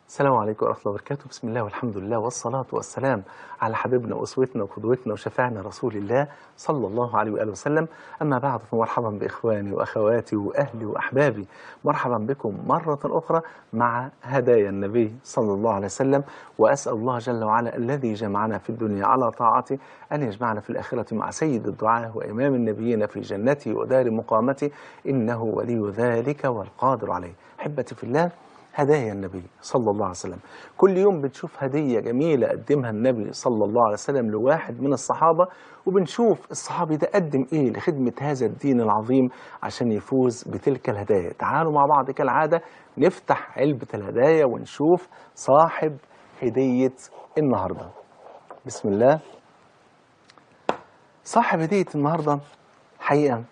السلام عليكم ورحمة الله وبركاته بسم الله والحمد لله والصلاة والسلام على حبيبنا وأسوتنا وقدوتنا وشفاعنا رسول الله صلى الله عليه وآله وسلم أما بعد فمرحبا بإخواني وأخواتي وأهلي وأحبابي مرحبا بكم مرة أخرى مع هدايا النبي صلى الله عليه وسلم وأسأل الله جل وعلا الذي جمعنا في الدنيا على طاعته أن يجمعنا في الآخرة مع سيد الدعاء وإمام النبيين في جنته ودار مقامته إنه ولي ذلك والقادر عليه أحبتي في الله هدايا النبي صلى الله عليه وسلم كل يوم بنشوف هدية جميلة قدمها النبي صلى الله عليه وسلم لواحد من الصحابة وبنشوف الصحابي ده قدم ايه لخدمة هذا الدين العظيم عشان يفوز بتلك الهدايا تعالوا مع بعض كالعادة نفتح علبة الهدايا ونشوف صاحب هدية النهاردة بسم الله صاحب هدية النهاردة حقيقة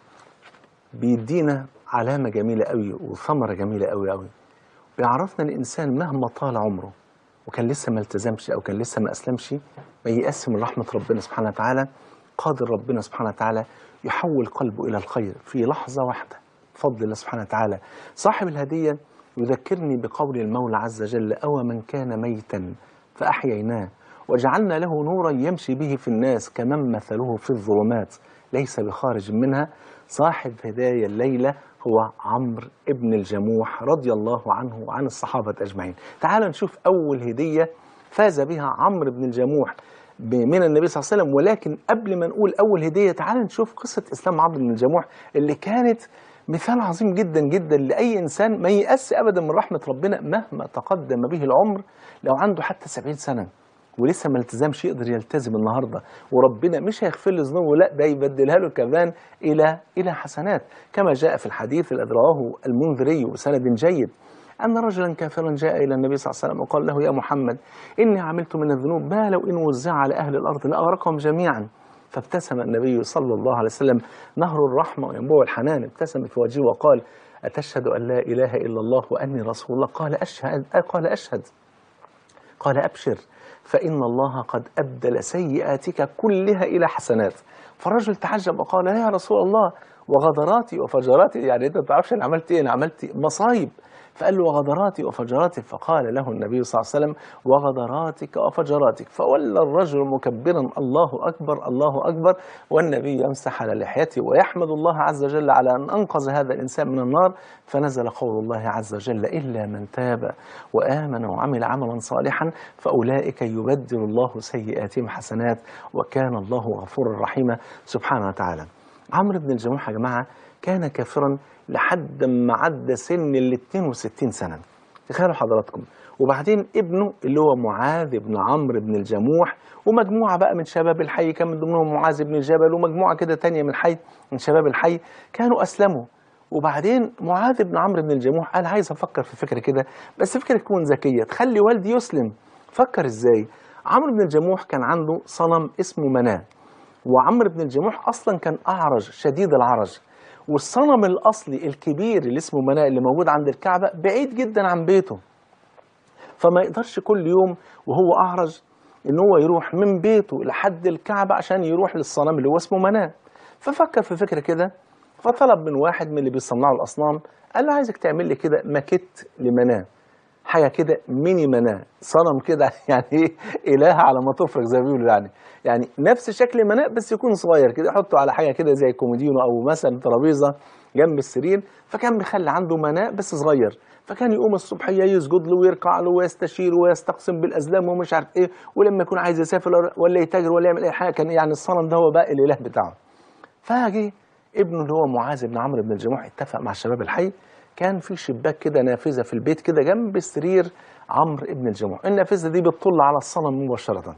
بيدينا علامة جميلة قوي وثمرة جميلة قوي قوي بيعرفنا ان الانسان مهما طال عمره وكان لسه ما التزمش او كان لسه ما اسلمش ما يقسم من رحمه ربنا سبحانه وتعالى قادر ربنا سبحانه وتعالى يحول قلبه الى الخير في لحظه واحده بفضل الله سبحانه وتعالى صاحب الهديه يذكرني بقول المولى عز وجل او من كان ميتا فاحييناه وجعلنا له نورا يمشي به في الناس كمن مثله في الظلمات ليس بخارج منها صاحب هدايا الليله هو عمرو ابن الجموح رضي الله عنه وعن الصحابة أجمعين تعال نشوف أول هدية فاز بها عمرو بن الجموح من النبي صلى الله عليه وسلم ولكن قبل ما نقول أول هدية تعال نشوف قصة إسلام عمرو بن الجموح اللي كانت مثال عظيم جدا جدا لأي إنسان ما ييأس أبدا من رحمة ربنا مهما تقدم به العمر لو عنده حتى 70 سنة ولسه ما التزمش يقدر يلتزم النهارده وربنا مش هيغفر له ذنوبه لا ده يبدلها له كمان الى الى حسنات كما جاء في الحديث الذي رواه المنذري بسند جيد أن رجلا كافرا جاء إلى النبي صلى الله عليه وسلم وقال له يا محمد إني عملت من الذنوب ما لو إن وزع على أهل الأرض لأغرقهم جميعا فابتسم النبي صلى الله عليه وسلم نهر الرحمة وينبوع الحنان ابتسم في وجهه وقال أتشهد أن لا إله إلا الله وأني رسول الله قال أشهد قال أشهد قال أبشر فإن الله قد أبدل سيئاتك كلها إلى حسنات فالرجل تعجب وقال يا رسول الله وغدراتي وفجراتي يعني أنت ما تعرفش أنا عملت إيه أنا عملت مصايب فقال له وغدراتي وفجراتي فقال له النبي صلى الله عليه وسلم وغدراتك وفجراتك فولى الرجل مكبرا الله أكبر الله أكبر والنبي يمسح على لحيته ويحمد الله عز وجل على أن أنقذ هذا الإنسان من النار فنزل قول الله عز وجل إلا من تاب وآمن وعمل عملا صالحا فأولئك يبدل الله سيئاتهم حسنات وكان الله غفورا رحيما سبحانه وتعالى عمرو بن الجموح يا جماعة كان كافرا لحد ما عدى سن ال 62 سنة تخيلوا حضراتكم وبعدين ابنه اللي هو معاذ بن عمرو بن الجموح ومجموعة بقى من شباب الحي كان من ضمنهم معاذ بن الجبل ومجموعة كده تانية من الحي من شباب الحي كانوا أسلموا وبعدين معاذ بن عمرو بن الجموح قال عايز أفكر في فكرة كده بس فكرة تكون ذكية تخلي والدي يسلم فكر إزاي عمرو بن الجموح كان عنده صنم اسمه مناه وعمرو بن الجموح أصلا كان أعرج شديد العرج والصنم الأصلي الكبير اللي اسمه مناء اللي موجود عند الكعبة بعيد جدا عن بيته فما يقدرش كل يوم وهو أعرج إن هو يروح من بيته لحد الكعبة عشان يروح للصنم اللي هو اسمه مناء ففكر في فكرة كده فطلب من واحد من اللي بيصنعوا الأصنام قال له عايزك تعمل لي كده ماكيت لمناء حاجة كده ميني مناء صنم كده يعني ايه إله على ما تفرق زي ما بيقولوا يعني يعني نفس شكل مناء بس يكون صغير كده يحطه على حاجة كده زي كومودينو أو مثلا ترابيزة جنب السرير فكان بيخلي عنده مناء بس صغير فكان يقوم الصبحية يسجد له ويركع له ويستشير ويستقسم بالأزلام ومش عارف إيه ولما يكون عايز يسافر ولا يتاجر ولا يعمل أي حاجة كان يعني الصنم ده هو بقى الإله بتاعه فجي ابنه اللي هو معاذ بن عمرو بن الجموح اتفق مع الشباب الحي كان في شباك كده نافذة في البيت كده جنب سرير عمرو ابن الجموح النافذة دي بتطل على الصنم مباشرة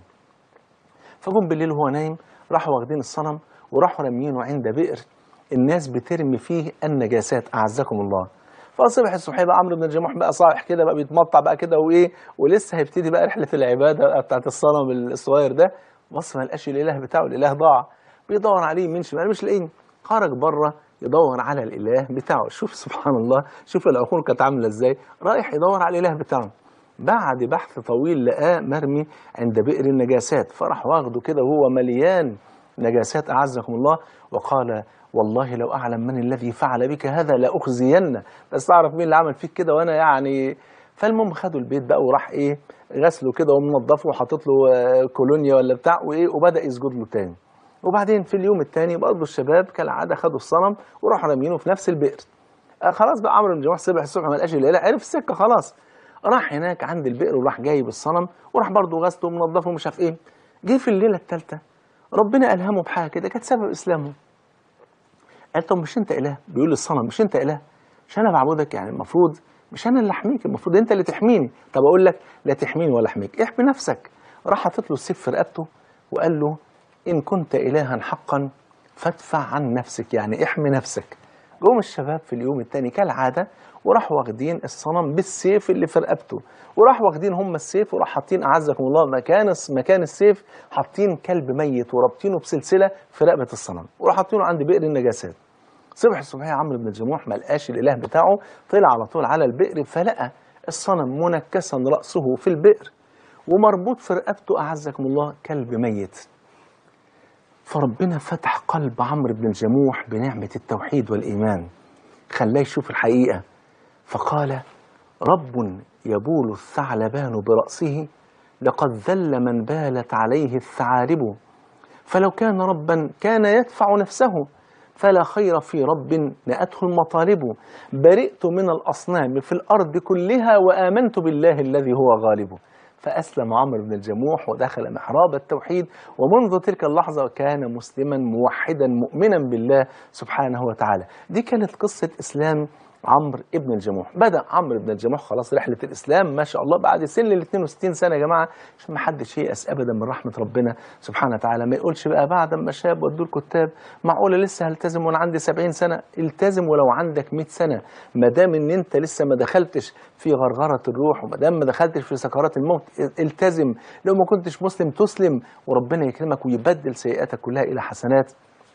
فجم بالليل وهو نايم راحوا واخدين الصنم وراحوا راميينه عند بئر الناس بترمي فيه النجاسات أعزكم الله فصبح الصبح بقى عمرو بن الجموح بقى صاحح كده بقى بيتمطع بقى كده وايه ولسه هيبتدي بقى رحله العباده بتاعت الصنم الصغير ده بص ما لقاش الاله بتاعه الاله ضاع بيدور عليه يمين شمال مش لاقيه خرج بره يدور على الاله بتاعه شوف سبحان الله شوف العقول كانت عامله ازاي رايح يدور على الاله بتاعه بعد بحث طويل لقاه مرمي عند بئر النجاسات فراح واخده كده وهو مليان نجاسات اعزكم الله وقال والله لو اعلم من الذي فعل بك هذا لاخزين بس اعرف مين اللي عمل فيك كده وانا يعني فالمهم خدوا البيت بقى وراح ايه غسله كده ومنضفه وحاطط له آه، كولونيا ولا بتاع وايه وبدا يسجد له تاني وبعدين في اليوم الثاني برضه الشباب كالعاده خدوا الصنم وراحوا رامينه في نفس البئر آه خلاص بقى عمرو بن جموح صبح الصبح ما لقاش الليله عرف السكه خلاص راح هناك عند البئر وراح جايب الصنم وراح برضه غسله ومنضفه ومش عارف ايه جه في الليله الثالثه ربنا الهمه بحاجه كده كانت سبب اسلامه قال طب مش انت اله بيقول للصنم مش انت اله مش انا بعبدك يعني المفروض مش انا اللي احميك المفروض انت اللي تحميني طب اقول لك لا تحميني ولا احميك احمي نفسك راح حاطط له السيف في رقبته وقال له ان كنت الها حقا فادفع عن نفسك يعني احمي نفسك جم الشباب في اليوم الثاني كالعاده وراحوا واخدين الصنم بالسيف اللي في رقبته وراحوا واخدين هم السيف وراح حاطين اعزكم الله مكان مكان السيف حاطين كلب ميت ورابطينه بسلسله في رقبه الصنم وراح حاطينه عند بئر النجاسات صبح الصبحيه عمرو بن الجموح ما لقاش الاله بتاعه طلع على طول على البئر فلقى الصنم منكسا راسه في البئر ومربوط في رقبته اعزكم الله كلب ميت فربنا فتح قلب عمرو بن الجموح بنعمه التوحيد والايمان خلاه يشوف الحقيقه فقال رب يبول الثعلبان براسه لقد ذل من بالت عليه الثعالب فلو كان ربا كان يدفع نفسه فلا خير في رب نأته المطالب برئت من الأصنام في الأرض كلها وآمنت بالله الذي هو غالب فأسلم عمرو بن الجموح ودخل محراب التوحيد ومنذ تلك اللحظة كان مسلما موحدا مؤمنا بالله سبحانه وتعالى دي كانت قصة إسلام عمرو ابن الجموح بدأ عمرو بن الجموح خلاص رحلة الإسلام ما شاء الله بعد سن ال 62 سنة يا جماعة عشان ما حدش ييأس أبدا من رحمة ربنا سبحانه وتعالى ما يقولش بقى بعد ما شاب ودوا الكتاب معقولة لسه هلتزم وأنا عندي 70 سنة التزم ولو عندك 100 سنة ما دام إن أنت لسه ما دخلتش في غرغرة الروح وما دام ما دخلتش في سكرات الموت التزم لو ما كنتش مسلم تسلم وربنا يكرمك ويبدل سيئاتك كلها إلى حسنات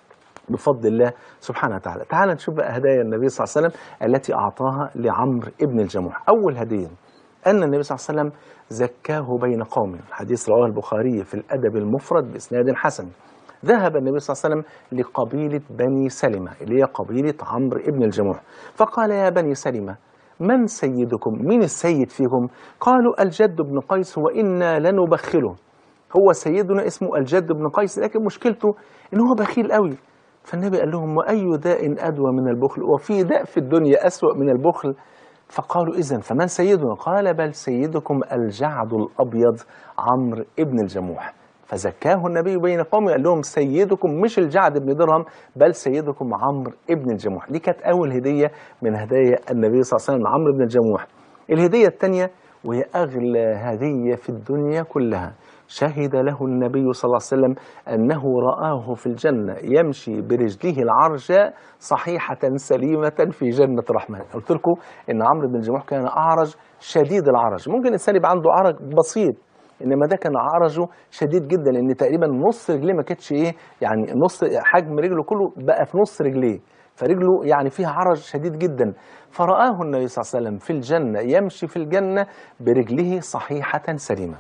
بفضل الله سبحانه وتعالى تعال نشوف بقى هدايا النبي صلى الله عليه وسلم التي أعطاها لعمرو ابن الجموح أول هدية أن النبي صلى الله عليه وسلم زكاه بين قومه الحديث رواه البخاري في الأدب المفرد بإسناد حسن ذهب النبي صلى الله عليه وسلم لقبيلة بني سلمة اللي هي قبيلة عمرو ابن الجموح فقال يا بني سلمة من سيدكم مين السيد فيكم قالوا الجد بن قيس وإنا لنبخله هو سيدنا اسمه الجد بن قيس لكن مشكلته ان هو بخيل قوي فالنبي قال لهم واي داء ادوى من البخل وفي داء في الدنيا اسوا من البخل فقالوا اذا فمن سيدنا قال بل سيدكم الجعد الابيض عمرو ابن الجموح فزكاه النبي بين قومه قال لهم سيدكم مش الجعد بن درهم بل سيدكم عمرو ابن الجموح دي كانت اول هديه من هدايا النبي صلى الله عليه وسلم عمرو بن الجموح الهديه الثانيه وهي اغلى هديه في الدنيا كلها شهد له النبي صلى الله عليه وسلم أنه رآه في الجنة يمشي برجله العرجاء صحيحة سليمة في جنة الرحمن قلت لكم أن عمرو بن الجموح كان أعرج شديد العرج ممكن الإنسان يبقى عنده عرج بسيط انما ده كان عرجه شديد جدا لان تقريبا نص رجليه ما كانتش ايه يعني نص حجم رجله كله بقى في نص رجليه فرجله يعني فيها عرج شديد جدا فرآه النبي صلى الله عليه وسلم في الجنة يمشي في الجنة برجله صحيحة سليمة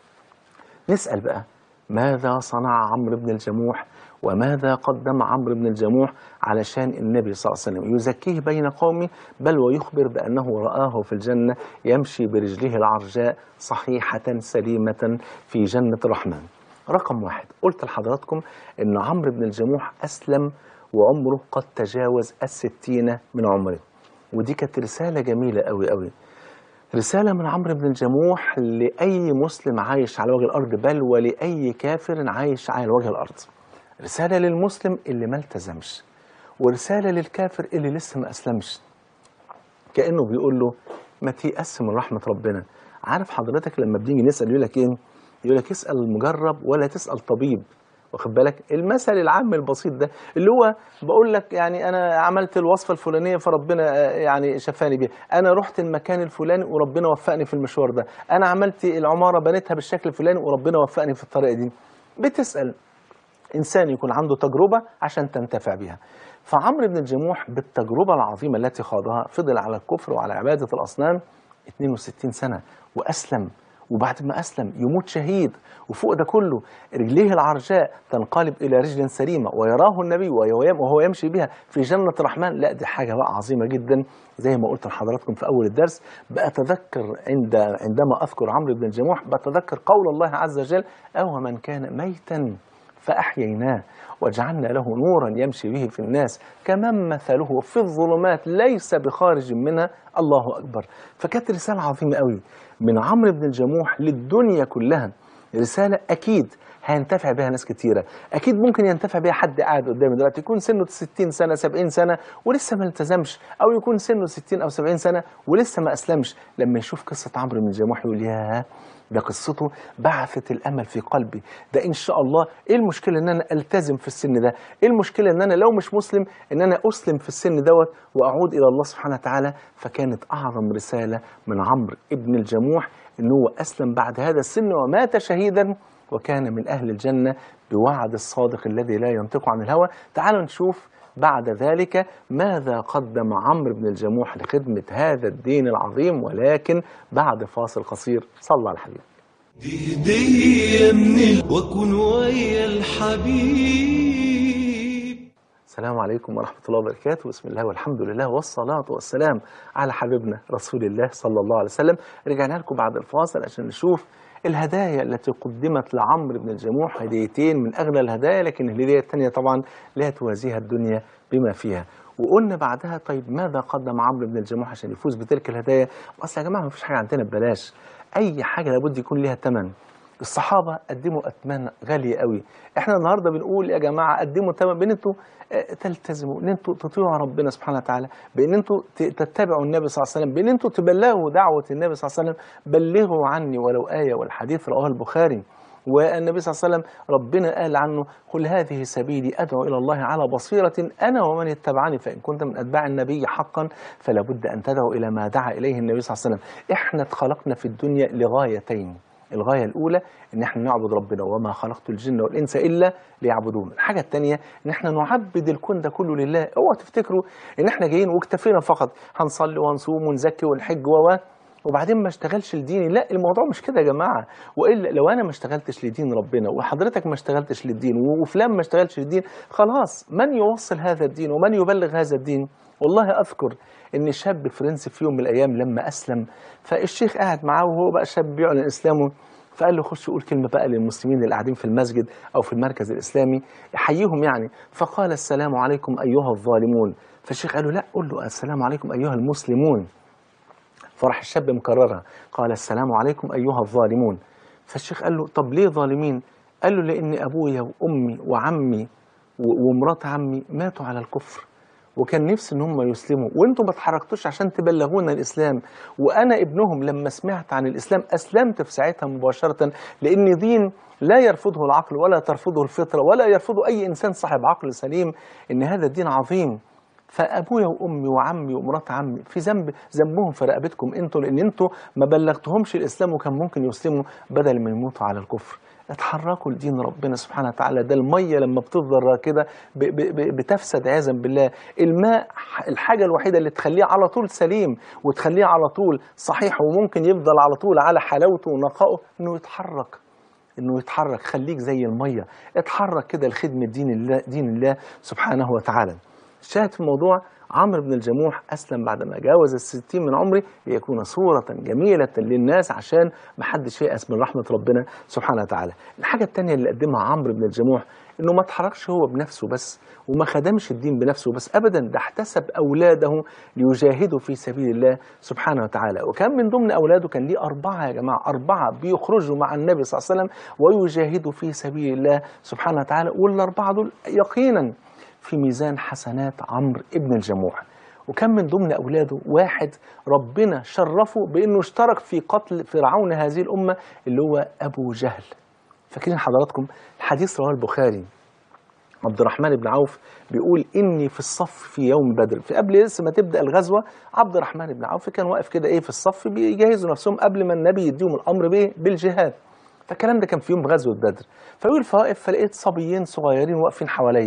نسأل بقى ماذا صنع عمرو بن الجموح وماذا قدم عمرو بن الجموح علشان النبي صلى الله عليه وسلم يزكيه بين قومه بل ويخبر بأنه رآه في الجنة يمشي برجله العرجاء صحيحة سليمة في جنة الرحمن رقم واحد قلت لحضراتكم أن عمرو بن الجموح أسلم وعمره قد تجاوز الستين من عمره ودي كانت رسالة جميلة قوي قوي رسالة من عمرو بن الجموح لأي مسلم عايش على وجه الأرض بل ولأي كافر عايش على وجه الأرض رسالة للمسلم اللي ما التزمش ورسالة للكافر اللي لسه ما أسلمش كأنه بيقول له ما تيأس من رحمة ربنا عارف حضرتك لما بنيجي نسأل يقول لك إيه يقول لك اسأل المجرب ولا تسأل طبيب واخد بالك المثل العام البسيط ده اللي هو بقول لك يعني انا عملت الوصفه الفلانيه فربنا آه، يعني شفاني بيها انا رحت المكان الفلاني وربنا وفقني في المشوار ده انا عملت العماره بنيتها بالشكل الفلاني وربنا وفقني في الطريقه دي بتسال انسان يكون عنده تجربه عشان تنتفع بها فعمرو بن الجموح بالتجربه العظيمه التي خاضها فضل على الكفر وعلى عباده الاصنام 62 سنه واسلم وبعد ما أسلم يموت شهيد وفوق ده كله رجليه العرجاء تنقلب إلى رجل سليمة ويراه النبي وهو يمشي بها في جنة الرحمن لا دي حاجة بقى عظيمة جدا زي ما قلت لحضراتكم في أول الدرس بأتذكر عند عندما أذكر عمرو بن الجموح بتذكر قول الله عز وجل أو من كان ميتا فأحييناه وجعلنا له نورا يمشي به في الناس كمن مثله في الظلمات ليس بخارج منها الله أكبر فكانت رسالة عظيمة قوي من عمرو بن الجموح للدنيا كلها رسالة أكيد هينتفع بها ناس كتيرة أكيد ممكن ينتفع بها حد قاعد قدامي دلوقتي يكون سنه 60 سنة 70 سنة ولسه ما التزمش أو يكون سنه 60 أو 70 سنة ولسه ما أسلمش لما يشوف قصة عمرو بن الجموح يقول ياه ده قصته بعثت الامل في قلبي ده ان شاء الله ايه المشكله ان انا التزم في السن ده ايه المشكله ان انا لو مش مسلم ان انا اسلم في السن دوت واعود الى الله سبحانه وتعالى فكانت اعظم رساله من عمرو ابن الجموح ان هو اسلم بعد هذا السن ومات شهيدا وكان من اهل الجنه بوعد الصادق الذي لا ينطق عن الهوى تعالوا نشوف بعد ذلك ماذا قدم عمرو بن الجموح لخدمة هذا الدين العظيم ولكن بعد فاصل قصير صلى على الحبيب دي هدية من ال... وكن ويا الحبيب السلام عليكم ورحمة الله وبركاته بسم الله والحمد لله والصلاة والسلام على حبيبنا رسول الله صلى الله عليه وسلم رجعنا لكم بعد الفاصل عشان نشوف الهدايا التي قدمت لعمرو بن الجموح هديتين من أغلى الهدايا لكن الهدية الثانية طبعا لا توازيها الدنيا بما فيها وقلنا بعدها طيب ماذا قدم عمرو بن الجموح عشان يفوز بتلك الهدايا اصل يا جماعه ما فيش حاجه عندنا ببلاش اي حاجه لابد يكون ليها ثمن الصحابه قدموا اثمان غاليه قوي احنا النهارده بنقول يا جماعه قدموا ثمن بان انتوا تلتزموا ان انتوا تطيعوا ربنا سبحانه وتعالى بان انتوا تتبعوا النبي صلى الله عليه وسلم بان انتوا تبلغوا دعوه النبي صلى الله عليه وسلم بلغوا عني ولو ايه والحديث رواه البخاري والنبي صلى الله عليه وسلم ربنا قال عنه قل هذه سبيلي أدعو إلى الله على بصيرة أنا ومن اتبعني فإن كنت من أتباع النبي حقا فلا بد أن تدعو إلى ما دعا إليه النبي صلى الله عليه وسلم إحنا اتخلقنا في الدنيا لغايتين الغاية الأولى إن إحنا نعبد ربنا وما خلقت الجن والإنس إلا ليعبدون الحاجة الثانية إن إحنا نعبد الكون ده كله لله اوعوا تفتكروا إن إحنا جايين واكتفينا فقط هنصلي ونصوم ونزكي ونحج و وبعدين ما اشتغلش لديني لا الموضوع مش كده يا جماعه والا لو انا ما اشتغلتش لدين ربنا وحضرتك ما اشتغلتش للدين وفلان ما اشتغلش للدين خلاص من يوصل هذا الدين ومن يبلغ هذا الدين والله اذكر ان شاب فرنسي في يوم من الايام لما اسلم فالشيخ قاعد معاه وهو بقى شاب بيعلن اسلامه فقال له خش قول كلمه بقى للمسلمين اللي قاعدين في المسجد او في المركز الاسلامي يحييهم يعني فقال السلام عليكم ايها الظالمون فالشيخ قال له لا قول له السلام عليكم ايها المسلمون فراح الشاب مكررها قال السلام عليكم أيها الظالمون فالشيخ قال له طب ليه ظالمين قال له لأن أبويا وأمي وعمي ومرات عمي ماتوا على الكفر وكان نفسي ان هم يسلموا وانتم ما اتحركتوش عشان تبلغونا الاسلام وانا ابنهم لما سمعت عن الاسلام اسلمت في ساعتها مباشره لان دين لا يرفضه العقل ولا ترفضه الفطره ولا يرفضه اي انسان صاحب عقل سليم ان هذا الدين عظيم فابويا وامي وعمي ومرات عمي في ذنب ذنبهم في رقبتكم انتوا لان انتوا ما بلغتهمش الاسلام وكان ممكن يسلموا بدل ما يموتوا على الكفر اتحركوا لدين ربنا سبحانه وتعالى ده الميه لما بتفضل راكده بتفسد عياذا بالله الماء الحاجه الوحيده اللي تخليه على طول سليم وتخليه على طول صحيح وممكن يفضل على طول على حلاوته ونقائه انه يتحرك انه يتحرك خليك زي الميه اتحرك كده لخدمه دين الله دين الله سبحانه وتعالى الشاهد في الموضوع عمرو بن الجموح أسلم بعدما جاوز الستين من عمره ليكون صورة جميلة للناس عشان ما حدش ييأس من رحمة ربنا سبحانه وتعالى الحاجة التانية اللي قدمها عمرو بن الجموح انه ما اتحركش هو بنفسه بس وما خدمش الدين بنفسه بس ابدا ده احتسب اولاده ليجاهدوا في سبيل الله سبحانه وتعالى وكان من ضمن اولاده كان ليه اربعه يا جماعه اربعه بيخرجوا مع النبي صلى الله عليه وسلم ويجاهدوا في سبيل الله سبحانه وتعالى والاربعه دول يقينا في ميزان حسنات عمرو ابن الجموح وكان من ضمن أولاده واحد ربنا شرفه بأنه اشترك في قتل فرعون هذه الأمة اللي هو أبو جهل فاكرين حضراتكم الحديث رواه البخاري عبد الرحمن بن عوف بيقول إني في الصف في يوم بدر في قبل لسه ما تبدأ الغزوة عبد الرحمن بن عوف كان واقف كده إيه في الصف بيجهزوا نفسهم قبل ما النبي يديهم الأمر بإيه بالجهاد فالكلام ده كان في يوم غزوة بدر فيقول فواقف فلقيت صبيين صغيرين واقفين حواليا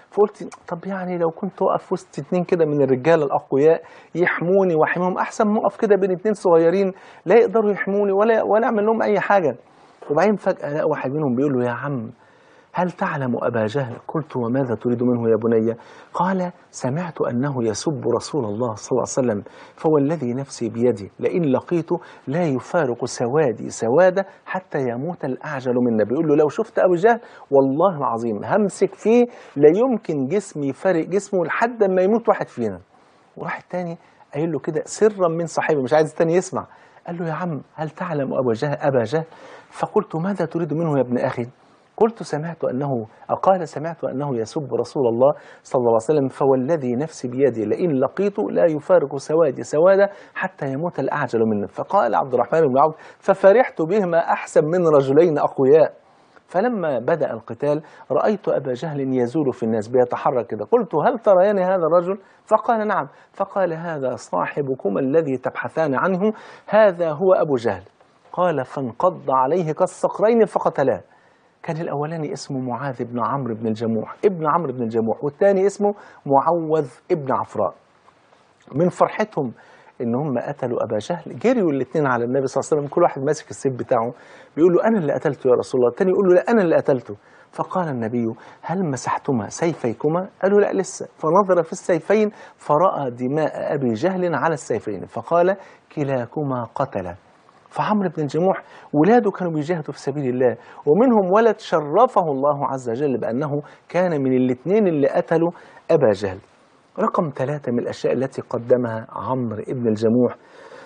فقلت طب يعني لو كنت اقف وسط اتنين كده من الرجاله الاقوياء يحموني واحميهم احسن ما اقف كده بين اتنين صغيرين لا يقدروا يحموني ولا ولا اعمل لهم اي حاجه وبعدين فجاه الاقي واحد منهم بيقول له يا عم هل تعلم أبا جهل قلت وماذا تريد منه يا بني قال سمعت أنه يسب رسول الله صلى الله عليه وسلم فوالذي نفسي بيدي لئن لقيته لا يفارق سوادي سوادة حتى يموت الأعجل منا بيقول له لو شفت أبو جهل والله العظيم همسك فيه لا يمكن جسمي يفارق جسمه لحد ما يموت واحد فينا وراح التاني قايل له كده سرا من صاحبه مش عايز التاني يسمع قال له يا عم هل تعلم أبا جهل أبا جهل فقلت ماذا تريد منه يا ابن أخي قلت سمعت أنه قال سمعت أنه يسب رسول الله صلى الله عليه وسلم فوالذي نفسي بيدي لئن لقيته لا يفارق سوادي سوادا حتى يموت الأعجل منه فقال عبد الرحمن بن عوف ففرحت بهما أحسن من رجلين أقوياء فلما بدأ القتال رأيت أبا جهل يزول في الناس بيتحرك كده قلت هل تريان هذا الرجل فقال نعم فقال هذا صاحبكما الذي تبحثان عنه هذا هو أبو جهل قال فانقض عليه كالصقرين فقتلاه كان الأولاني اسمه معاذ بن عمرو بن الجموح ابن عمرو بن الجموح والثاني اسمه معوذ ابن عفراء من فرحتهم ان هم قتلوا ابا جهل جريوا الاثنين على النبي صلى الله عليه وسلم كل واحد ماسك السيف بتاعه بيقول له انا اللي قتلته يا رسول الله الثاني يقول له لا انا اللي قتلته فقال النبي هل مسحتما سيفيكما قالوا لا لسه فنظر في السيفين فراى دماء ابي جهل على السيفين فقال كلاكما قتل فعمرو بن الجموح ولاده كانوا بيجاهدوا في سبيل الله ومنهم ولد شرفه الله عز وجل بأنه كان من الاثنين اللي قتلوا أبا جهل رقم ثلاثة من الأشياء التي قدمها عمرو بن الجموح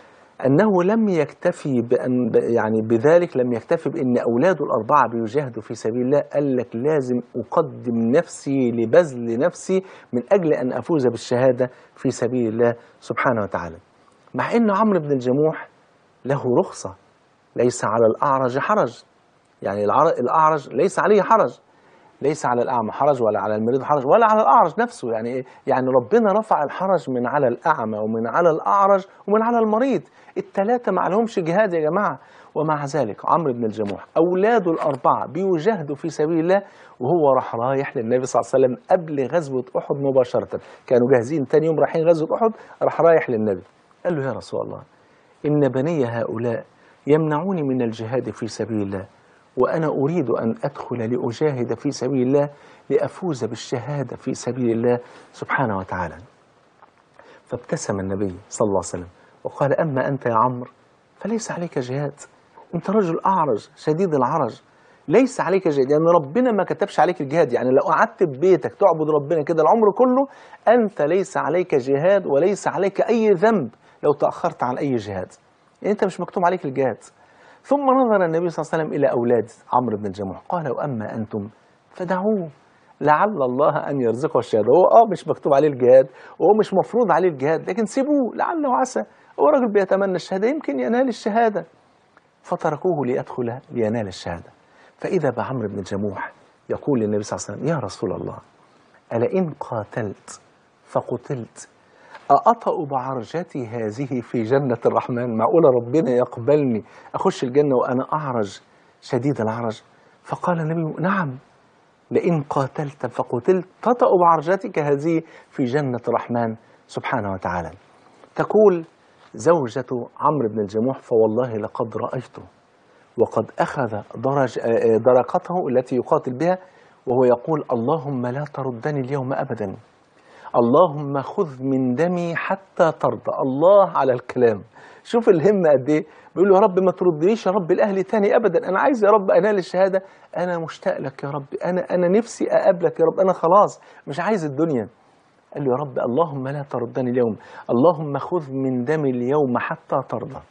أنه لم يكتفي بأن يعني بذلك لم يكتفي بأن أولاده الأربعة بيجاهدوا في سبيل الله قال لك لازم أقدم نفسي لبذل نفسي من أجل أن أفوز بالشهادة في سبيل الله سبحانه وتعالى مع أن عمرو بن الجموح له رخصة ليس على الأعرج حرج يعني العر- الأعرج ليس عليه حرج ليس على الأعمى حرج ولا على المريض حرج ولا على الأعرج نفسه يعني إيه؟ يعني ربنا رفع الحرج من على الأعمى ومن على الأعرج ومن على المريض التلاتة ما عليهمش جهاد يا جماعة ومع ذلك عمرو بن الجموح أولاده الأربعة بيجاهدوا في سبيل الله وهو راح رايح للنبي صلى الله عليه وسلم قبل غزوة أحد مباشرة كانوا جاهزين تاني يوم رايحين غزوة أحد راح رايح للنبي قال له يا رسول الله إن بني هؤلاء يمنعوني من الجهاد في سبيل الله وأنا أريد أن أدخل لأجاهد في سبيل الله لأفوز بالشهادة في سبيل الله سبحانه وتعالى فابتسم النبي صلى الله عليه وسلم وقال أما أنت يا عمرو فليس عليك جهاد أنت رجل أعرج شديد العرج ليس عليك جهاد يعني ربنا ما كتبش عليك الجهاد يعني لو قعدت في بيتك تعبد ربنا كده العمر كله أنت ليس عليك جهاد وليس عليك أي ذنب لو تأخرت عن أي جهاد يعني أنت مش مكتوب عليك الجهاد ثم نظر النبي صلى الله عليه وسلم إلى أولاد عمرو بن الجموح قال وأما أنتم فدعوه لعل الله أن يرزقه الشهادة هو آه مش مكتوب عليه الجهاد وهو مش مفروض عليه الجهاد لكن سيبوه لعل وعسى هو راجل بيتمنى الشهادة يمكن ينال الشهادة فتركوه ليدخل لينال الشهادة فإذا بعمرو بن الجموح يقول للنبي صلى الله عليه وسلم يا رسول الله ألا إن قاتلت فقتلت أأطأ بعرجتي هذه في جنة الرحمن معقولة ربنا يقبلني أخش الجنة وأنا أعرج شديد العرج فقال النبي نعم لئن قاتلت فقتلت تطأ بعرجتك هذه في جنة الرحمن سبحانه وتعالى تقول زوجة عمرو بن الجموح فوالله لقد رأيته وقد أخذ درج آه، درقته التي يقاتل بها وهو يقول اللهم لا تردني اليوم أبدا اللهم خذ من دمي حتى ترضى الله على الكلام شوف الهمة قد ايه بيقول له يا رب ما تردنيش يا رب الاهلي تاني ابدا انا عايز يا رب انال الشهاده انا مشتاق لك يا رب انا انا نفسي اقابلك يا رب انا خلاص مش عايز الدنيا قال له يا رب اللهم لا تردني اليوم اللهم خذ من دمي اليوم حتى ترضى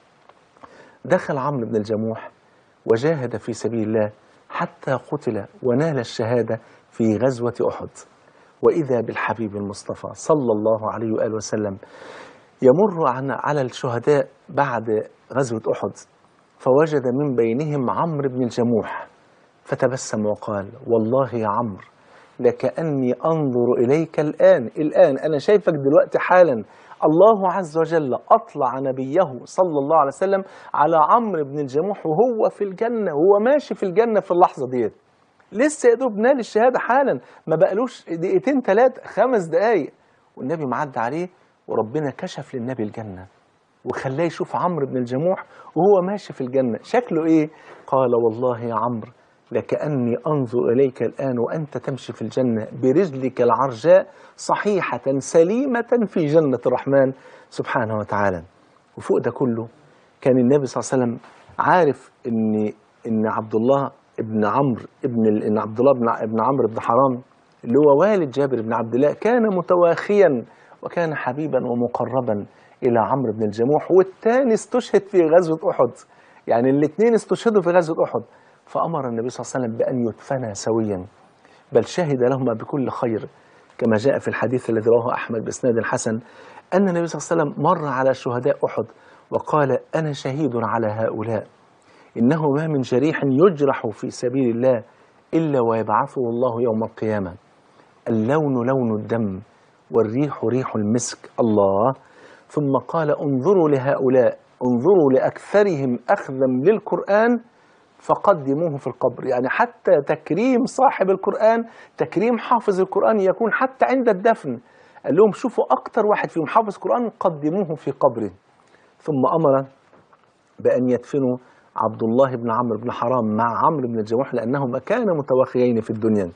دخل عمرو بن الجموح وجاهد في سبيل الله حتى قتل ونال الشهادة في غزوة أحد وإذا بالحبيب المصطفى صلى الله عليه وآله وسلم يمر عن على الشهداء بعد غزوة أحد فوجد من بينهم عمرو بن الجموح فتبسم وقال والله يا عمرو لكأني أنظر إليك الآن الآن أنا شايفك دلوقتي حالا الله عز وجل أطلع نبيه صلى الله عليه وسلم على عمرو بن الجموح وهو في الجنة وهو ماشي في الجنة في اللحظة ديت لسه يا دوب نال الشهاده حالا ما بقالوش دقيقتين ثلاثه خمس دقائق والنبي معدى عليه وربنا كشف للنبي الجنه وخلاه يشوف عمرو بن الجموح وهو ماشي في الجنه شكله ايه قال والله يا عمرو لكأني أنظر إليك الآن وأنت تمشي في الجنة برجلك العرجاء صحيحة سليمة في جنة الرحمن سبحانه وتعالى وفوق ده كله كان النبي صلى الله عليه وسلم عارف ان ان عبد الله ابن عمرو ابن ال- ان عبد الله بن ع- ابن عمرو بن حرام اللي هو والد جابر بن عبد الله كان متواخيا وكان حبيبا ومقربا الى عمرو بن الجموح والثاني استشهد في غزوه احد يعني الاثنين استشهدوا في غزوه احد فامر النبي صلى الله عليه وسلم بان يدفنا سويا بل شهد لهما بكل خير كما جاء في الحديث الذي رواه أحمد بإسناد الحسن أن النبي صلى الله عليه وسلم مر على شهداء أحد وقال أنا شهيد على هؤلاء إنه ما من جريح يجرح في سبيل الله إلا ويبعثه الله يوم القيامة اللون لون الدم والريح ريح المسك الله ثم قال انظروا لهؤلاء انظروا لأكثرهم أخذا للقرآن فقدموه في القبر يعني حتى تكريم صاحب القرآن تكريم حافظ القرآن يكون حتى عند الدفن قال لهم شوفوا أكتر واحد فيهم حافظ القرآن قدموه في قبره ثم أمر بأن يدفنوا عبد الله بن عمرو بن حرام مع عمرو بن الجموح لأنهما كانا متواخيين في الدنيا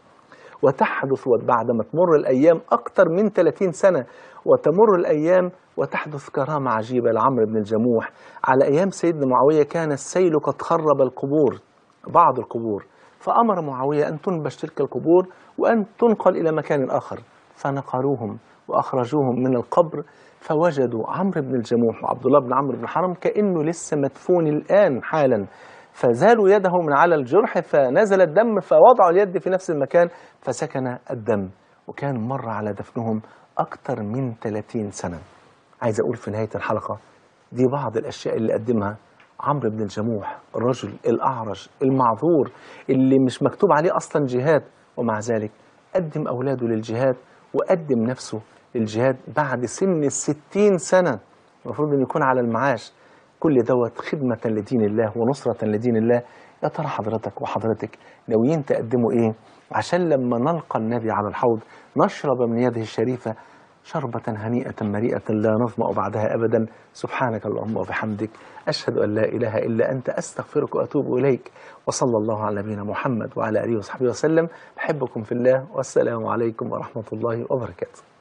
وتحدث بعدما تمر الأيام أكثر من 30 سنة وتمر الأيام وتحدث كرامة عجيبة لعمرو بن الجموح على أيام سيدنا معاوية كان السيل قد خرب القبور بعض القبور فأمر معاوية أن تنبش تلك القبور وأن تنقل إلى مكان آخر فنقلوهم وأخرجوهم من القبر فوجدوا عمرو بن الجموح وعبد الله بن عمرو بن حرام كأنه لسه مدفون الآن حالا فزالوا يده من على الجرح فنزل الدم فوضعوا اليد في نفس المكان فسكن الدم وكان مر على دفنهم أكثر من 30 سنة عايز أقول في نهاية الحلقة دي بعض الأشياء اللي قدمها عمرو بن الجموح الرجل الأعرج المعذور اللي مش مكتوب عليه أصلا جهاد ومع ذلك قدم أولاده للجهاد وقدم نفسه للجهاد بعد سن الستين سنة المفروض أن يكون على المعاش كل دوت خدمة لدين الله ونصرة لدين الله يا ترى حضرتك وحضرتك ناويين تقدموا ايه عشان لما نلقى النبي على الحوض نشرب من يده الشريفة شربة هنيئة مريئة لا نظمأ بعدها أبدا سبحانك اللهم وبحمدك أشهد أن لا إله إلا أنت أستغفرك وأتوب إليك وصلى الله على نبينا محمد وعلى آله وصحبه وسلم بحبكم في الله والسلام عليكم ورحمة الله وبركاته